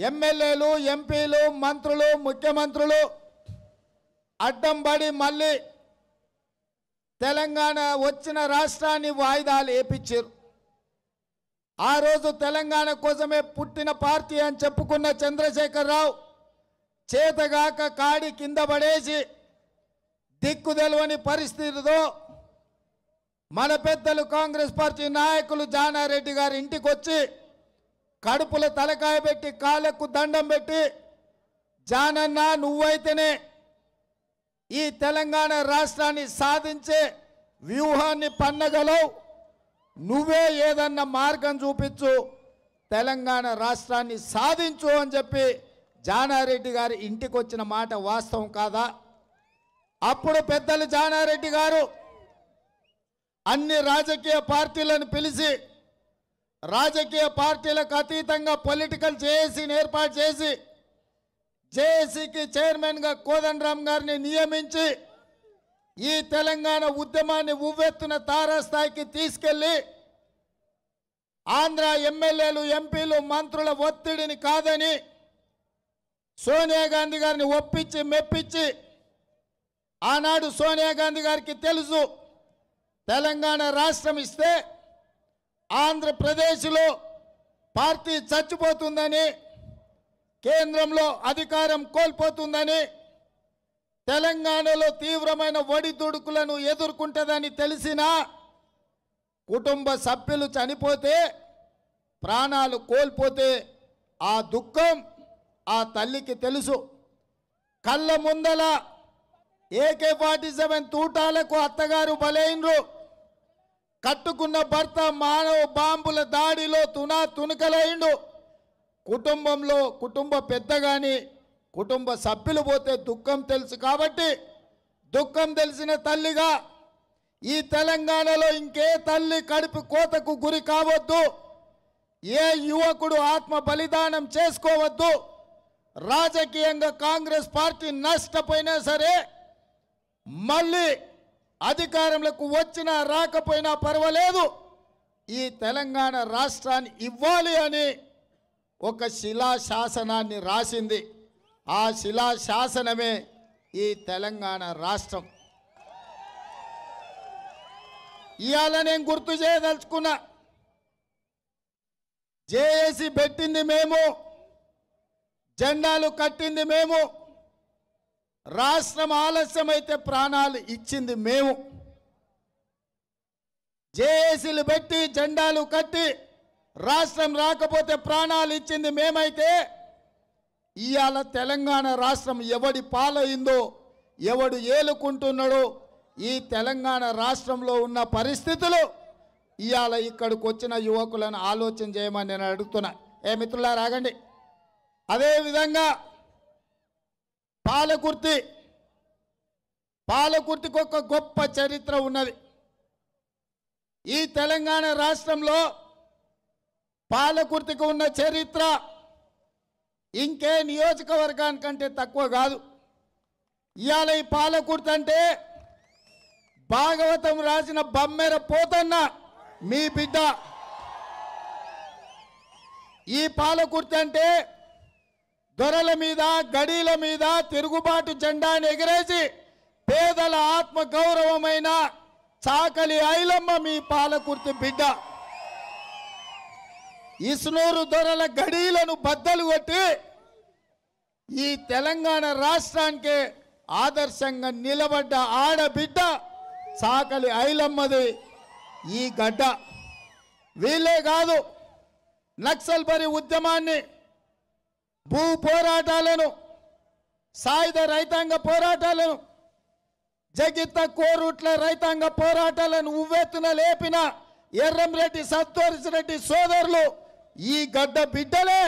ఎమ్మెల్యేలు ఎంపీలు మంత్రులు ముఖ్యమంత్రులు అడ్డం పడి మళ్ళీ తెలంగాణ వచ్చిన రాష్ట్రాన్ని వాయిదాలు వేపించారు ఆ రోజు తెలంగాణ కోసమే పుట్టిన పార్టీ అని చెప్పుకున్న చంద్రశేఖరరావు చేతగాక కాడి కింద పడేసి దిక్కు తెలవని పరిస్థితితో మన పెద్దలు కాంగ్రెస్ పార్టీ నాయకులు జానారెడ్డి గారి ఇంటికి వచ్చి కడుపుల తలకాయ పెట్టి కాళ్ళకు దండం పెట్టి జానన్న నువ్వైతేనే ఈ తెలంగాణ రాష్ట్రాన్ని సాధించే వ్యూహాన్ని పన్నగలవు నువ్వే ఏదన్నా మార్గం చూపించు తెలంగాణ రాష్ట్రాన్ని సాధించు అని చెప్పి జానారెడ్డి గారి ఇంటికి వచ్చిన మాట వాస్తవం కాదా అప్పుడు పెద్దలు జానారెడ్డి గారు అన్ని రాజకీయ పార్టీలను పిలిచి రాజకీయ పార్టీలకు అతీతంగా పొలిటికల్ జేఏసీని ఏర్పాటు చేసి జేఏసీకి చైర్మన్గా కోదండరామ్ గారిని నియమించి ఈ తెలంగాణ ఉద్యమాన్ని ఉవ్వెత్తున తారాస్థాయికి తీసుకెళ్లి ఆంధ్ర ఎమ్మెల్యేలు ఎంపీలు మంత్రుల ఒత్తిడిని కాదని సోనియా గాంధీ గారిని ఒప్పించి మెప్పించి ఆనాడు సోనియా గాంధీ గారికి తెలుసు తెలంగాణ రాష్ట్రం ఇస్తే ఆంధ్రప్రదేశ్లో పార్టీ చచ్చిపోతుందని కేంద్రంలో అధికారం కోల్పోతుందని తెలంగాణలో తీవ్రమైన ఒడిదుడుకులను ఎదుర్కొంటుందని తెలిసినా కుటుంబ సభ్యులు చనిపోతే ప్రాణాలు కోల్పోతే ఆ దుఃఖం ఆ తల్లికి తెలుసు కళ్ళ ముందల ఏకే ఫార్టీ సెవెన్ తూటాలకు అత్తగారు బలైనరు కట్టుకున్న భర్త మానవ బాంబుల దాడిలో తునా తునకలైండు కుటుంబంలో కుటుంబ పెద్ద కానీ కుటుంబ సభ్యులు పోతే దుఃఖం తెలుసు కాబట్టి దుఃఖం తెలిసిన తల్లిగా ఈ తెలంగాణలో ఇంకే తల్లి కడుపు కోతకు గురి కావద్దు ఏ యువకుడు ఆత్మ బలిదానం చేసుకోవద్దు రాజకీయంగా కాంగ్రెస్ పార్టీ నష్టపోయినా సరే మళ్ళీ అధికారంలోకి వచ్చినా రాకపోయినా పర్వాలేదు ఈ తెలంగాణ రాష్ట్రాన్ని ఇవ్వాలి అని ఒక శిలా శాసనాన్ని రాసింది ఆ శిలా శాసనమే ఈ తెలంగాణ రాష్ట్రం ఇవాళ నేను గుర్తు చేయదలుచుకున్నా జేఏసీ పెట్టింది మేము జెండాలు కట్టింది మేము రాష్ట్రం ఆలస్యమైతే ప్రాణాలు ఇచ్చింది మేము జేఏసీలు పెట్టి జెండాలు కట్టి రాష్ట్రం రాకపోతే ప్రాణాలు ఇచ్చింది మేమైతే ఇవాళ తెలంగాణ రాష్ట్రం ఎవడి పాలైందో ఎవడు ఏలుకుంటున్నాడో ఈ తెలంగాణ రాష్ట్రంలో ఉన్న పరిస్థితులు ఇవాళ ఇక్కడికి వచ్చిన యువకులను ఆలోచన చేయమని నేను అడుగుతున్నా ఏ మిత్రులారా రాగండి అదేవిధంగా పాలకుర్తి పాలకుర్తికి ఒక గొప్ప చరిత్ర ఉన్నది ఈ తెలంగాణ రాష్ట్రంలో పాలకుర్తికి ఉన్న చరిత్ర ఇంకే నియోజకవర్గానికంటే తక్కువ కాదు ఇవాళ ఈ పాలకుర్తి అంటే భాగవతం రాసిన బమ్మెర పోతన్న మీ బిడ్డ ఈ పాలకుర్తి అంటే దొరల మీద గడీల మీద తిరుగుబాటు జెండాను ఎగిరేసి పేదల ఆత్మ గౌరవమైన చాకలి ఐలమ్మ మీ పాలకుర్తి బిడ్డ ఇస్నూరు దొరల గడీలను బద్దలు కొట్టి ఈ తెలంగాణ రాష్ట్రానికి ఆదర్శంగా నిలబడ్డ ఆడబిడ్డ చాకలి ఐలమ్మది ఈ గడ్డ వీళ్ళే కాదు నక్సల్ బరి ఉద్యమాన్ని భూ పోరాటాలను సాయుధ రైతాంగ పోరాటాలను జగిత్త కోరుట్ల రైతాంగ పోరాటాలను ఉవ్వెత్తున లేపిన ఎర్రంరెడ్డి సంతోష్ రెడ్డి సోదరులు ఈ గడ్డ బిడ్డలే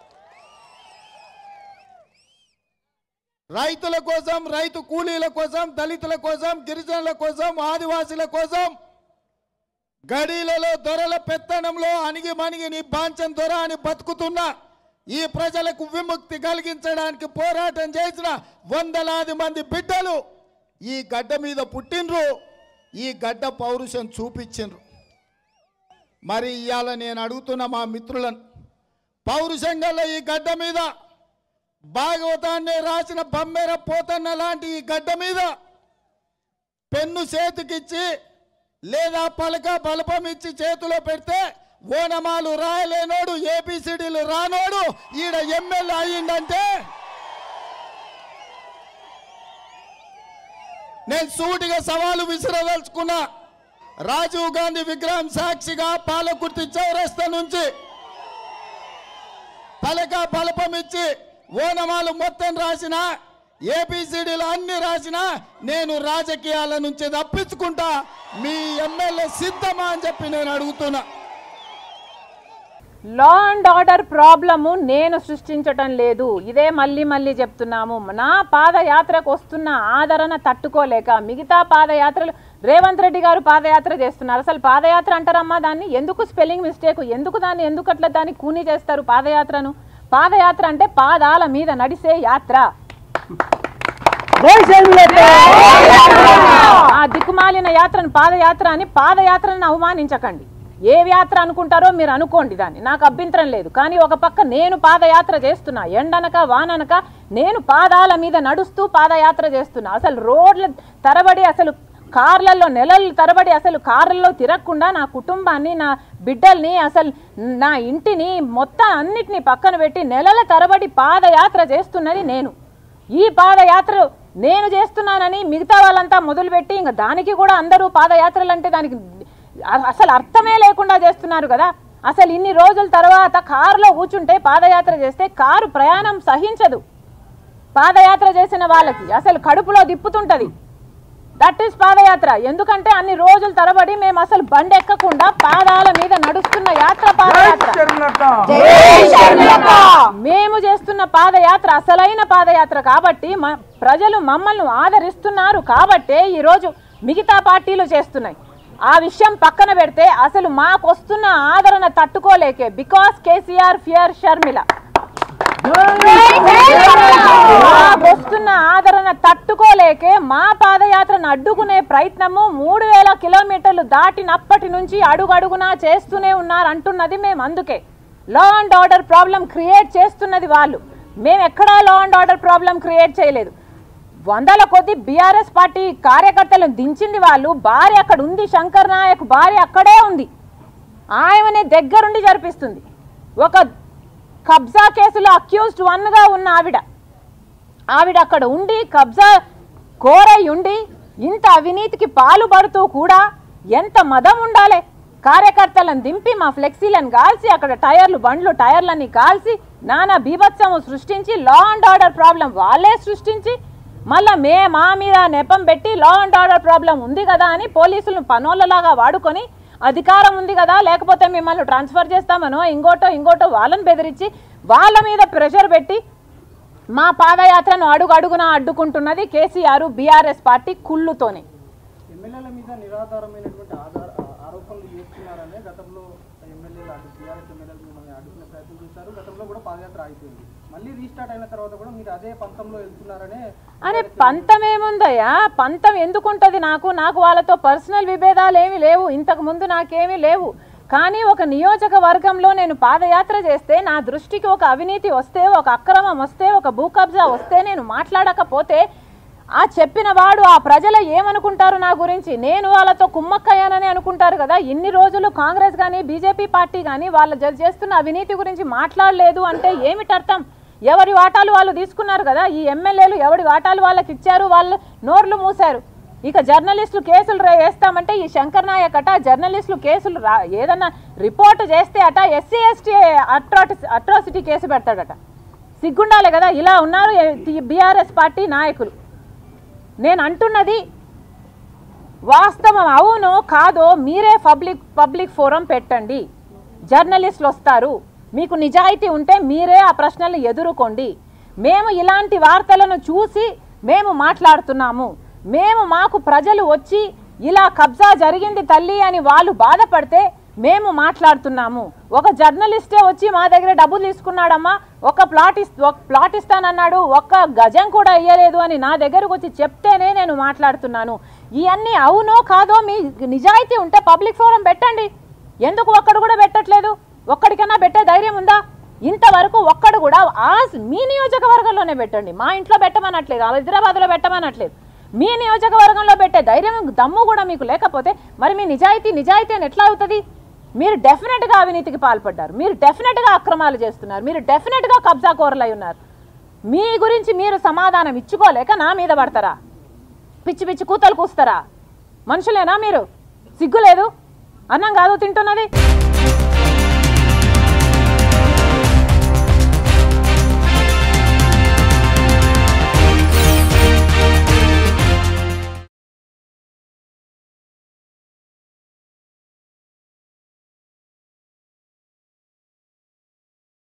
రైతుల కోసం రైతు కూలీల కోసం దళితుల కోసం గిరిజనుల కోసం ఆదివాసుల కోసం గడీలలో దొరల పెత్తనంలో అణిగి మణిగి నీ బాంచం దొర అని బతుకుతున్న ఈ ప్రజలకు విముక్తి కలిగించడానికి పోరాటం చేసిన వందలాది మంది బిడ్డలు ఈ గడ్డ మీద పుట్టినరు ఈ గడ్డ పౌరుషం చూపించిండ్రు మరి ఇవాళ నేను అడుగుతున్న మా మిత్రులను పౌరుషంగా ఈ గడ్డ మీద భాగవతాన్ని రాసిన బమ్మెర పోతన్న లాంటి ఈ గడ్డ మీద పెన్ను చేతికిచ్చి లేదా పలక బలపం ఇచ్చి చేతిలో పెడితే ఓనమాలు రాయలేనోడు ఏబిసిడీలు రానోడు ఈడ ఎమ్మెల్యే అయ్యిందంటే నేను సూటిగా సవాలు విసిరదలుచుకున్నా రాజీవ్ గాంధీ విగ్రహం సాక్షిగా పాలకుర్తి చౌరస్తా నుంచి పలక బలపం ఇచ్చి ఓనమాలు మొత్తం రాసిన ఏపీసీడీలు అన్ని రాసిన నేను రాజకీయాల నుంచి తప్పించుకుంటా మీ ఎమ్మెల్యే సిద్ధమా అని చెప్పి నేను అడుగుతున్నా లా అండ్ ఆర్డర్ ప్రాబ్లము నేను సృష్టించటం లేదు ఇదే మళ్ళీ మళ్ళీ చెప్తున్నాము నా పాదయాత్రకు వస్తున్న ఆదరణ తట్టుకోలేక మిగతా పాదయాత్రలు రేవంత్ రెడ్డి గారు పాదయాత్ర చేస్తున్నారు అసలు పాదయాత్ర అంటారమ్మా దాన్ని ఎందుకు స్పెల్లింగ్ మిస్టేక్ ఎందుకు దాన్ని ఎందుకు అట్లా దాన్ని కూని చేస్తారు పాదయాత్రను పాదయాత్ర అంటే పాదాల మీద నడిసే యాత్ర ఆ దిక్కుమాలిన యాత్రను పాదయాత్ర అని పాదయాత్రను అవమానించకండి ఏ యాత్ర అనుకుంటారో మీరు అనుకోండి దాన్ని నాకు అభ్యంతరం లేదు కానీ ఒక పక్క నేను పాదయాత్ర చేస్తున్నా ఎండనక వాననక నేను పాదాల మీద నడుస్తూ పాదయాత్ర చేస్తున్నా అసలు రోడ్ల తరబడి అసలు కార్లలో నెలలు తరబడి అసలు కార్లలో తిరగకుండా నా కుటుంబాన్ని నా బిడ్డల్ని అసలు నా ఇంటిని మొత్తం అన్నిటినీ పక్కన పెట్టి నెలల తరబడి పాదయాత్ర చేస్తున్నది నేను ఈ పాదయాత్ర నేను చేస్తున్నానని మిగతా వాళ్ళంతా మొదలుపెట్టి ఇంకా దానికి కూడా అందరూ పాదయాత్రలు అంటే దానికి అ- అసలు అర్థమే లేకుండా చేస్తున్నారు కదా అసలు ఇన్ని రోజుల తర్వాత కారులో కూర్చుంటే పాదయాత్ర చేస్తే కారు ప్రయాణం సహించదు పాదయాత్ర చేసిన వాళ్ళకి అసలు కడుపులో దిప్పుతుంటది దట్ ఈస్ పాదయాత్ర ఎందుకంటే అన్ని రోజుల తరబడి మేము అసలు బండి ఎక్కకుండా పాదాల మీద నడుస్తున్న యాత్ర పాదయాత్ర మేము చేస్తున్న పాదయాత్ర అసలైన పాదయాత్ర కాబట్టి మ- ప్రజలు మమ్మల్ని ఆదరిస్తున్నారు కాబట్టే ఈరోజు మిగతా పార్టీలు చేస్తున్నాయి ఆ విషయం పక్కన పెడితే అసలు మాకు వస్తున్న ఆదరణ తట్టుకోలేకే బికాస్ కేసీఆర్ ఫియర్ షర్మిల మాకు వస్తున్న ఆదరణ తట్టుకోలేకే మా పాదయాత్రను అడ్డుకునే ప్రయత్నము మూడు వేల కిలోమీటర్లు దాటినప్పటి నుంచి అడుగడుగునా చేస్తూనే ఉన్నారు అంటున్నది మేము అందుకే law and order problem create చేస్తున్నది వాళ్ళు మేము ఎక్కడా law and order problem create చేయలేదు వందల కొద్ది బీఆర్ఎస్ పార్టీ కార్యకర్తలను దించింది వాళ్ళు భార్య అక్కడ ఉంది శంకర్ నాయక్ భార్య అక్కడే ఉంది ఆయననే దగ్గరుండి జరిపిస్తుంది ఒక కబ్జా కేసులో అక్యూజ్డ్ వన్గా ఉన్న ఆవిడ ఆవిడ అక్కడ ఉండి కబ్జా కోరై ఉండి ఇంత అవినీతికి పాలుపడుతూ కూడా ఎంత మదం ఉండాలి కార్యకర్తలను దింపి మా ఫ్లెక్సీలను కాల్చి అక్కడ టైర్లు బండ్లు టైర్లన్నీ కాల్చి నానా బీభత్సము సృష్టించి లా అండ్ ఆర్డర్ ప్రాబ్లం వాళ్ళే సృష్టించి మళ్ళా మే మా మీద నెపం పెట్టి లా అండ్ ఆర్డర్ ప్రాబ్లం ఉంది కదా అని పోలీసులను పనోళ్ళలాగా వాడుకొని అధికారం ఉంది కదా లేకపోతే మిమ్మల్ని ట్రాన్స్ఫర్ చేస్తామనో ఇంకోటో ఇంకోటో వాళ్ళని బెదిరించి వాళ్ళ మీద ప్రెషర్ పెట్టి మా పాదయాత్రను అడుగు అడుగున అడ్డుకుంటున్నది కేసీఆర్ బీఆర్ఎస్ పార్టీ కుళ్ళుతోనే ఎమ్మెల్యేల మీద నిరాధారమైనటువంటి ఆధార ఆ- ఆరోపణలు చేస్తున్నారనే గతంలో ఎమ్మెల్యేలు అడ్డు టీఆర్ఎస్ ఎమ్మెల్యేలు మిమ్మల్ని అడ్డుకునే ప్రయత్నం చేశారు గతంలో కూడా పాదయాత్ర అయిపోయింది మళ్ళీ రీస్టార్ట్ అయిన తర్వాత కూడా మీరు అదే పంతంలో వెళ్తున్నారనే అరే పంతం ఏముందయ్యా పంతం ఎందుకుంటది నాకు నాకు వాళ్ళతో పర్సనల్ విభేదాలు ఏమీ లేవు ఇంతకు ముందు నాకేమీ లేవు కానీ ఒక నియోజకవర్గంలో నేను పాదయాత్ర చేస్తే నా దృష్టికి ఒక అవినీతి వస్తే ఒక అక్రమం వస్తే ఒక భూ కబ్జా వస్తే నేను మాట్లాడకపోతే ఆ చెప్పిన వాడు ఆ ప్రజలు ఏమనుకుంటారు నా గురించి నేను వాళ్ళతో కుమ్మక్కయ్యానని అనుకుంటారు కదా ఇన్ని రోజులు కాంగ్రెస్ కానీ బీజేపీ పార్టీ కానీ వాళ్ళ జ- చేస్తున్న అవినీతి గురించి మాట్లాడలేదు అంటే ఏమిటి అర్థం ఎవరి వాటాలు వాళ్ళు తీసుకున్నారు కదా ఈ ఎమ్మెల్యేలు ఎవరి వాటాలు వాళ్ళకి ఇచ్చారు వాళ్ళు నోర్లు మూశారు ఇక జర్నలిస్టులు కేసులు రే- వేస్తామంటే ఈ శంకర్ నాయక్ అట జర్నలిస్టులు కేసులు రా ఏదన్నా రిపోర్ట్ చేస్తే అట ఎస్సీ ఎస్టీ అట్రాటి అట్రాసిటీ కేసు పెడతాడట సిగ్గుండాలి కదా ఇలా ఉన్నారు బీఆర్ఎస్ పార్టీ నాయకులు నేను అంటున్నది వాస్తవం అవునో కాదో మీరే పబ్లిక్ పబ్లిక్ ఫోరం పెట్టండి జర్నలిస్టులు వస్తారు మీకు నిజాయితీ ఉంటే మీరే ఆ ప్రశ్నలు ఎదుర్కోండి మేము ఇలాంటి వార్తలను చూసి మేము మాట్లాడుతున్నాము మేము మాకు ప్రజలు వచ్చి ఇలా కబ్జా జరిగింది తల్లి అని వాళ్ళు బాధపడితే మేము మాట్లాడుతున్నాము ఒక జర్నలిస్టే వచ్చి మా దగ్గర డబ్బులు తీసుకున్నాడమ్మా ఒక ప్లాట్ ఇస్ ఒక ప్లాట్ ఇస్తానన్నాడు ఒక్క గజం కూడా ఇయ్యలేదు అని నా దగ్గరకు వచ్చి చెప్తేనే నేను మాట్లాడుతున్నాను ఇవన్నీ అవునో కాదో మీ నిజాయితీ ఉంటే పబ్లిక్ ఫోరం పెట్టండి ఎందుకు ఒక్కడు కూడా పెట్టట్లేదు ఒక్కడికన్నా పెట్టే ధైర్యం ఉందా ఇంతవరకు ఒక్కడు కూడా ఆ మీ నియోజకవర్గంలోనే పెట్టండి మా ఇంట్లో పెట్టమనట్లేదు హైదరాబాద్లో పెట్టమనట్లేదు మీ నియోజకవర్గంలో పెట్టే ధైర్యం దమ్ము కూడా మీకు లేకపోతే మరి మీ నిజాయితీ నిజాయితీ అని ఎట్లా అవుతుంది మీరు డెఫినెట్గా అవినీతికి పాల్పడ్డారు మీరు డెఫినెట్గా అక్రమాలు చేస్తున్నారు మీరు డెఫినెట్గా కబ్జా కోరలై ఉన్నారు మీ గురించి మీరు సమాధానం ఇచ్చుకోలేక నా మీద పడతారా పిచ్చి పిచ్చి కూతలు కూస్తారా మనుషులేనా మీరు సిగ్గు లేదు అన్నం కాదు తింటున్నది